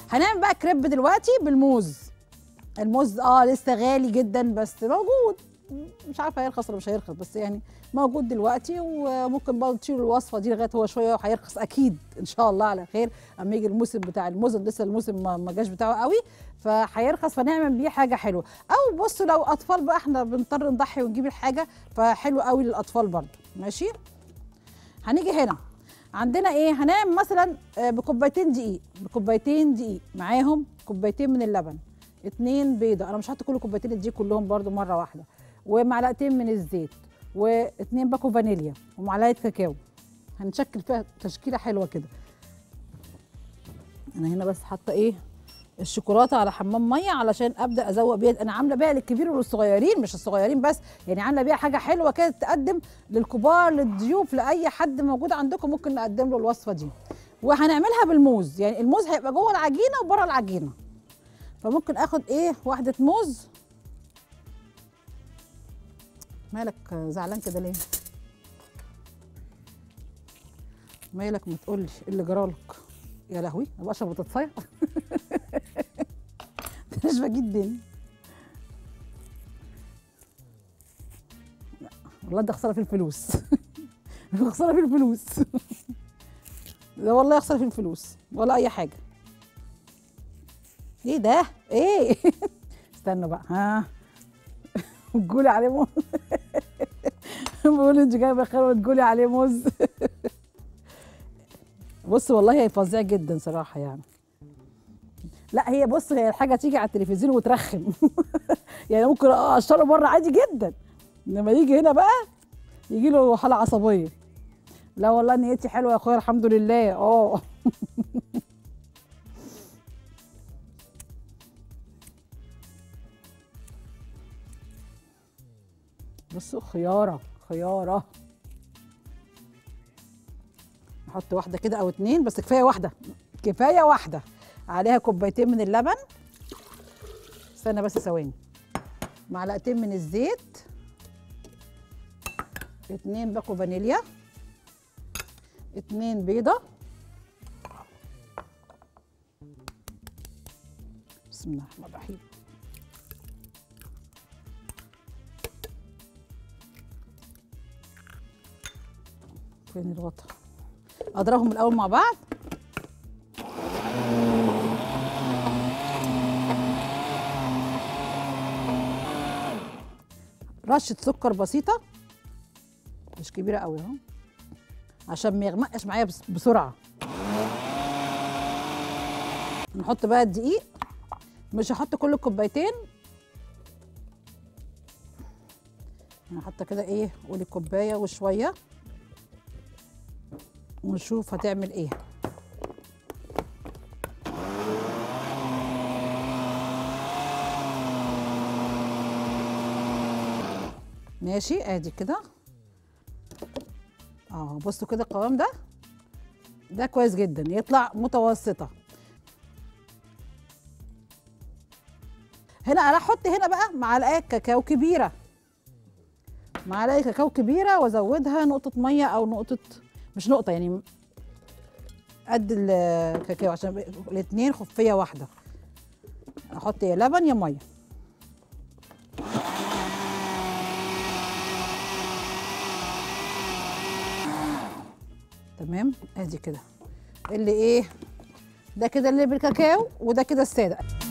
هنعمل بقى كريب دلوقتي بالموز الموز اه لسه غالي جدا بس موجود مش عارفه هيرخص ولا مش هيرخص بس يعني موجود دلوقتي وممكن برضه تشيلوا الوصفه دي لغايه هو شويه وهيرخص اكيد ان شاء الله على خير اما يجي الموسم بتاع الموز لسه الموسم ما ما جاش بتاعه قوي فهيرخص فنعمل بيه حاجه حلوه او بصوا لو اطفال بقى احنا بنضطر نضحي ونجيب الحاجه فحلو قوي للاطفال برضه ماشي هنيجي هنا عندنا ايه هنعمل مثلا آه، بكوبايتين دقيق بكوبايتين دقيق معاهم كوبايتين من اللبن اتنين بيضه انا مش هحط كل كوبايتين الدقيق كلهم برضو مره واحده ومعلقتين من الزيت واتنين باكو فانيليا ومعلقه كاكاو هنشكل فيها تشكيله حلوه كده انا هنا بس حاطه ايه الشوكولاته على حمام ميه علشان ابدا ازوق بيها انا عامله بيها للكبير وللصغيرين مش الصغيرين بس يعني عامله بيها حاجه حلوه كده تقدم للكبار للضيوف لاي حد موجود عندكم ممكن نقدم له الوصفه دي وهنعملها بالموز يعني الموز هيبقى جوه العجينه وبره العجينه فممكن اخد ايه واحده موز مالك زعلان كده ليه مالك ما تقولش ايه اللي جرالك يا لهوي انا بشرب بتتصيح ناشفه جدا لا، والله ده خساره في الفلوس خساره في الفلوس ده والله خساره في الفلوس ولا اي حاجه ايه ده ايه استنوا بقى ها تقولي عليه موز بقول انت جايبه خير وتقولي عليه موز بص والله هي فظيع جدا صراحه يعني لا هي بص هي الحاجه تيجي على التلفزيون وترخم يعني ممكن اقشره بره عادي جدا انما يجي هنا بقى يجي له حاله عصبيه لا والله نيتي حلوه يا اخويا الحمد لله اه بصوا خياره خياره نحط واحده كده او اتنين بس كفايه واحده كفايه واحده عليها كوبايتين من اللبن استنى بس ثواني معلقتين من الزيت اتنين باكو فانيليا اتنين بيضه بسم الله الرحمن الرحيم فين الغطا اضربهم الاول مع بعض رشه سكر بسيطه مش كبيره قوي اهو عشان ما يغمقش معايا بس- بسرعه نحط بقى الدقيق مش هحط كل الكوبايتين انا حاطه كده ايه قولي كوبايه وشويه ونشوف هتعمل ايه ماشي ادي كده اه بصوا كده القوام ده ده كويس جدا يطلع متوسطه هنا انا احط هنا بقى معلقه كاكاو كبيره معلقه كاكاو كبيره وازودها نقطه ميه او نقطه مش نقطه يعني قد الكاكاو عشان الاثنين خفيه واحده احط يا لبن يا ميه تمام ادي كده اللي ايه ده كده اللي بالكاكاو وده كده الساده